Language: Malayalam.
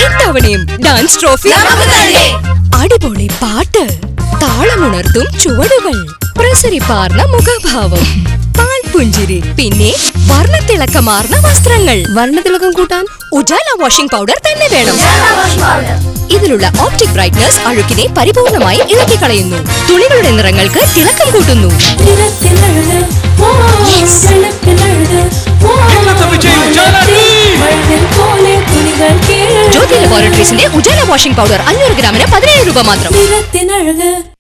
ഇത്തവണയും ഡാൻസ് ട്രോഫി നമുക്ക് തന്നെ. അടിപൊളി പാട്ട് താളമുണർത്തും ചുവടുകൾ പ്രസരിപ്പാർന്ന മുഖഭാവം പാൽപുഞ്ചിരി പിന്നെ വർണ്ണത്തിളക്കമാർന്ന വസ്ത്രങ്ങൾ വർണ്ണത്തിളക്കം കൂട്ടാൻ ഉജാല വാഷിംഗ് പൗഡർ തന്നെ വേണം ഇതിലുള്ള ഓപ്റ്റിക് ബ്രൈറ്റ്നസ് അഴുക്കിനെ പരിപൂർണമായി ഇളക്കിക്കളയുന്നു തുണികളുടെ നിറങ്ങൾക്ക് തിളക്കം കൂട്ടുന്നു നിറത്തിലഴക് ഓ വെളുപ്പിലഴക് ഓ ഇന്നത്തെ വിജയം ഉജാല team. മഴവിൽ പോലെ തുണികൾ കീഴഴക് ജ്യോതി ലബോറട്ടറീസിന്റെ ഉജാല വാഷിംഗ് പൗഡർ അഞ്ഞൂറ് ഗ്രാമിന് പതിനേഴ് രൂപ മാത്രം നിറത്തിനഴക്